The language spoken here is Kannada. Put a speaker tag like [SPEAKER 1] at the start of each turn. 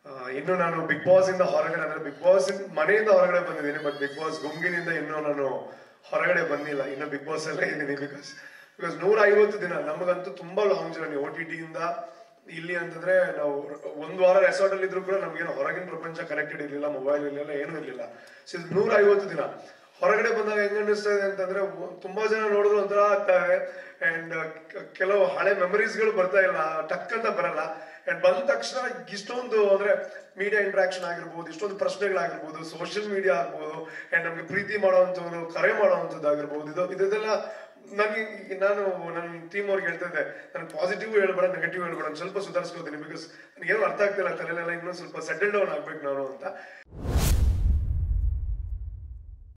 [SPEAKER 1] ಆ, ಇನ್ನು ನಾನು ಬಿಗ್ ಬಾಸ್ ಇಂದ ಹೊರಗಡೆ ಅಂದ್ರೆ ಬಿಗ್ ಬಾಸ್ ಮನೆಯಿಂದ ಹೊರಗಡೆ ಬಂದಿದ್ದೀನಿ ಬಟ್ ಬಿಗ್ ಬಾಸ್ ಗುಂಗಿನಿಂದ ಇನ್ನೂ ನಾನು ಹೊರಗಡೆ ಬಂದಿಲ್ಲ ಇನ್ನು ಬಿಗ್ ಬಾಸ್ ಅಲ್ಲೇ ಇದ್ದೀನಿ ಬಿಕಾಸ್ ಬಿಕಾಸ್ ನೂರ ಐವತ್ತು ದಿನ ನಮಗಂತೂ ತುಂಬಾ ಲಾಂಗ್ ಜರ್ನಿ ಓ ಟಿ ಟಿಯಿಂದ ಇಲ್ಲಿ ಅಂತಂದ್ರೆ ನಾವು ಒಂದು ವಾರ ರೆಸಾರ್ಟ್ ಅಲ್ಲಿ ಇದ್ರು ಕೂಡ ನಮ್ಗೇನು ಹೊರಗಿನ ಪ್ರಪಂಚ ಕನೆಕ್ಟೆಡ್ ಇರಲಿಲ್ಲ ಮೊಬೈಲ್ ಇರಲಿಲ್ಲ ಏನೂ ಇರಲಿಲ್ಲ ಸೊ ಇದು ನೂರ ಐವತ್ತು ದಿನ ಹೊರಗಡೆ ಬಂದಾಗ ಹೆಂಗ್ ಅನ್ನಿಸ್ತಾ ಇದೆ ಅಂತಂದ್ರೆ ಒ- ತುಂಬಾ ಜನ ನೋಡಿದ್ರು ಒಂಥರ ಆಗ್ತಾ ಇದೆ ಅಂಡ್ ಕೆಲವು ಹಳೆ ಮೆಮರೀಸ್ಗಳು ಬರ್ತಾ ಇಲ್ಲ ಟಕ್ ಅಂತ ಬರಲ್ಲ ಅಂಡ್ ಬಂದ ತಕ್ಷಣ ಇಷ್ಟೊಂದು ಅಂದ್ರೆ ಮೀಡಿಯಾ ಇಂಟ್ರಾಕ್ಷನ್ ಆಗಿರ್ಬೋದು ಇಷ್ಟೊಂದು ಪ್ರಶ್ನೆಗಳಾಗಿರ್ಬೋದು ಸೋಷಿಯಲ್ ಮೀಡಿಯಾ ಆಗ್ಬೋದು ಅಂಡ್ ನಮ್ಗೆ ಪ್ರೀತಿ ಮಾಡೋವಂಥವ್ರು ಕರೆ ಮಾಡೋವಂಥದ್ದು ಆಗಿರ್ಬೋದು ಇದು ಇದೆಲ್ಲ ನನಗೆ ನಾನು ನನ್ನ ಟೀಮ್ ಅವ್ರಿಗೆ ಹೇಳ್ತಾ ಇದ್ದೆ ನಾನು ಪಾಸಿಟಿವ್ ಹೇಳ್ಬೇಡ ನೆಗೆಟಿವ್ ಹೇಳ್ಬೇಡ ನಾನು ಸ್ವಲ್ಪ ಸುಧಾರಿಸ್ಕೊತೀನಿ ಬಿಕಾಸ್ ನನಗೇನು ಅರ್ಥ ಆಗ್ತಿಲ್ಲ ತಲೆಲೆಲ್ಲ ಇನ್ನೂ ಸ್ವಲ್ಪ ಸೆಟಲ್ ಡೌನ್ ಆಗ್ಬೇಕು ನಾನು ಅಂತ